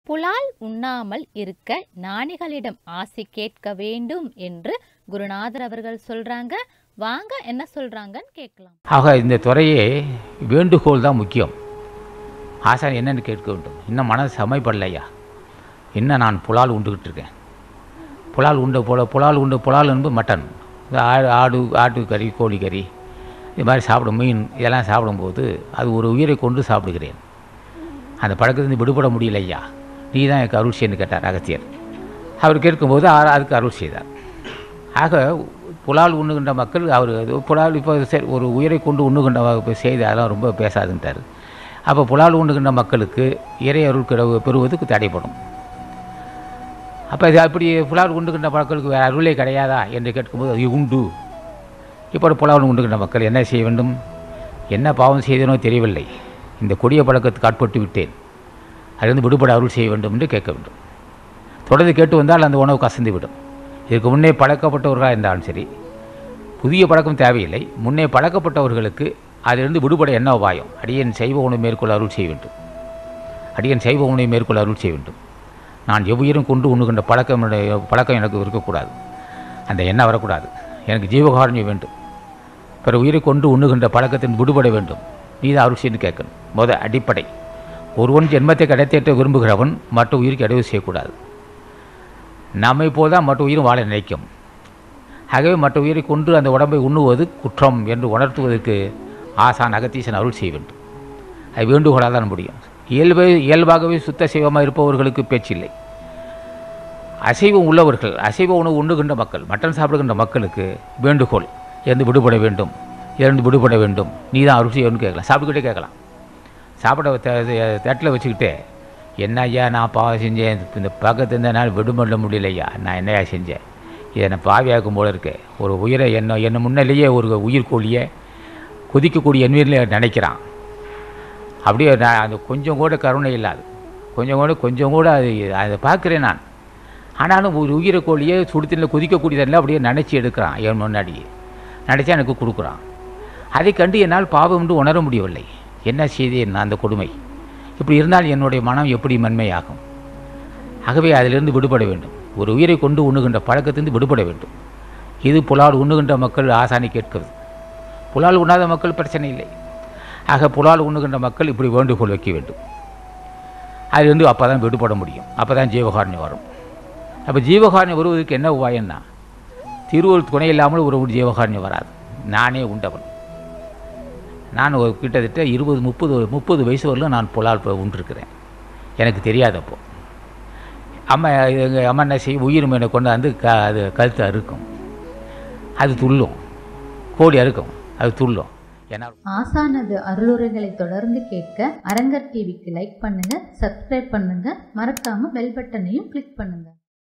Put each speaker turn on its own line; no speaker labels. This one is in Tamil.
புலால் உண்ணாமல் இருக்க ஞானிகளிடம் ஆசி கேட்க வேண்டும் என்று குருநாதர் அவர்கள் சொல்றாங்க வாங்க என்ன சொல்றாங்கன்னு கேட்கலாம்
ஆக இந்த துறையே வேண்டுகோள் தான் முக்கியம் ஆசான் என்னன்னு கேட்க வேண்டும் இன்னும் மனசு சமைப்படலையா இன்னும் நான் புலால் உண்டுகிட்டு இருக்கேன் புலால் உண்ட புல புலால் உண்டு புலால் என்பது மட்டன் இந்த ஆடு ஆடு ஆட்டுக்கறி கோழிக்கறி இது மாதிரி சாப்பிடும் மீன் இதெல்லாம் சாப்பிடும்போது அது ஒரு உயிரை கொண்டு சாப்பிடுகிறேன் அந்த பழக்கத்திலிருந்து விடுபட முடியல ஐயா நீ தான் எனக்கு அருள் செய்யன்னு கேட்டார் அகத்தியர் அவர் கேட்கும்போது ஆ- அதுக்கு அருள் செய்தார் ஆக புலால் உண்ணுகின்ற மக்கள் அவர் அது புலால் இப்போ சரி ஒரு உயிரை கொண்டு உண்ணுகின்ற வ- செய்தி அதெல்லாம் ரொம்ப பேசாதுன்ட்டார் அப்போ புலால் உண்ணுகின்ற மக்களுக்கு இறை அருள் கிட- பெறுவதற்கு தடைப்படும் அப்போ இது அப்படி புலால் உண்டுகின்ற மக்களுக்கு வேறு அருளே கிடையாதா என்று கேட்கும்போது அது உண்டு இப்போ புலால் உண்டுகின்ற மக்கள் என்ன செய்ய வேண்டும் என்ன பாவம் செய்தனோ தெரியவில்லை இந்த கொடிய பழக்கத்துக்கு ஆட்பட்டு விட்டேன் அதிலிருந்து விடுபட அருள் செய்ய வேண்டும் என்று கேட்க வேண்டும் தொடர்ந்து கேட்டு வந்தால் அந்த உணவு கசந்து விடும் இதுக்கு முன்னே பழக்கப்பட்டவர்களாக இருந்தாலும் சரி புதிய பழக்கம் தேவையில்லை முன்னே பழக்கப்பட்டவர்களுக்கு அதிலிருந்து விடுபட என்ன உபாயம் அடியன் சைவ உணவு மேற்கொள்ள அருள் செய்ய வேண்டும் அடியன் சைவ உணவை மேற்கொள்ள அருள் செய்ய வேண்டும் நான் எவ்வுயிரும் கொண்டு உண்ணுகின்ற பழக்கம் என்னுடைய- பழக்கம் எனக்கு இருக்கக்கூடாது அந்த எண்ணம் வரக்கூடாது எனக்கு ஜீவகாரண்யம் வேண்டும் பிற உயிரை கொண்டு உண்ணுகின்ற பழக்கத்தின் விடுபட வேண்டும் நீ தான் அருள் செய்யன்னு கேட்கணும் முத அடிப்படை ஒருவன் ஜென்மத்தை கிடைத்தேற்ற விரும்புகிறவன் மற்ற உயிருக்கு இடைவு செய்யக்கூடாது நம்மை போல் தான் மற்ற உயிரும் வாழ நினைக்கும் ஆகவே மற்ற உயிரை கொண்டு அந்த உடம்பை உண்ணுவது குற்றம் என்று உணர்த்துவதற்கு ஆசான் அகத்தீசன் அருள் செய்ய வேண்டும் அது வேண்டுகோளாக தான் முடியும் இயல்பை இயல்பாகவே சுத்த சைவமாக இருப்பவர்களுக்கு பேச்சில்லை அசைவம் உள்ளவர்கள் அசைவ உணவு உண்ணுகின்ற மக்கள் மட்டன் சாப்பிடுகின்ற மக்களுக்கு வேண்டுகோள் இருந்து விடுபட வேண்டும் இருந்து விடுபட வேண்டும் நீ தான் அருள் செய்யணும்னு கேட்கலாம் சாப்பிட்டுக்கிட்டே கேட்கலாம் சாப்பிட தே- தட்டில் வச்சுக்கிட்டே என்ன ஐயா நான் பாவம் செஞ்சேன் இந்த பக்கத்து இருந்த நாள் விடுபட முடியல ஐயா நான் என்னையா செஞ்சேன் இதை நான் பாவியாக்கும் போல இருக்கு ஒரு உயிரை என்ன என்ன முன்னிலேயே ஒரு உயிர் கோழியை கொதிக்கக்கூடிய எண்ணீரில் நினைக்கிறான் அப்படியே நான் அந்த கொஞ்சம் கூட கருணை இல்லாது கொஞ்சம் கூட கொஞ்சம் கூட அது அதை பார்க்குறேன் நான் ஆனாலும் ஒரு உயிரை கோழியை சுடுத்தண்ணில் கொதிக்கக்கூடிய தண்ணியில் அப்படியே நினச்சி எடுக்கிறான் என் முன்னாடியே நினச்சா எனக்கு கொடுக்குறான் அதை கண்டு என்னால் பாவம் என்று உணர முடியவில்லை என்ன செய்தேன் அந்த கொடுமை இப்படி இருந்தால் என்னுடைய மனம் எப்படி மென்மையாகும் ஆகவே அதிலிருந்து விடுபட வேண்டும் ஒரு உயிரை கொண்டு உண்ணுகின்ற பழக்கத்திலிருந்து விடுபட வேண்டும் இது புலால் உண்ணுகின்ற மக்கள் ஆசானி கேட்கிறது புலால் உண்ணாத மக்கள் பிரச்சனை இல்லை ஆக புலால் உண்ணுகின்ற மக்கள் இப்படி வேண்டுகோள் வைக்க வேண்டும் அதிலிருந்து அப்போ தான் விடுபட முடியும் அப்போ தான் ஜீவகாரண்யம் வரும் அப்போ ஜீவகாரண்யம் வருவதற்கு என்ன உபாயம்னா திருவள்ளுவர் துணை இல்லாமல் ஒரு ஜீவகாரண்யம் வராது நானே உண்டவன் நான் ஒரு கிட்டத்தட்ட இருபது முப்பது முப்பது வயசு வரலும் நான் புலால் ப- உண்டிருக்கிறேன் எனக்கு தெரியாதப்போ அம்மா எங்கள் அம்மா என்ன செய்யும் உயிர் மீனை கொண்டு வந்து க அது கழுத்து அறுக்கும் அது துள்ளும் கோடி அறுக்கும் அது துள்ளும் ஏன்னா
ஆசானது அருளுரைகளை தொடர்ந்து கேட்க அரங்கர் டிவிக்கு லைக் பண்ணுங்க சப்ஸ்கிரைப் பண்ணுங்க மறக்காம பெல் பட்டனையும் கிளிக் பண்ணுங்க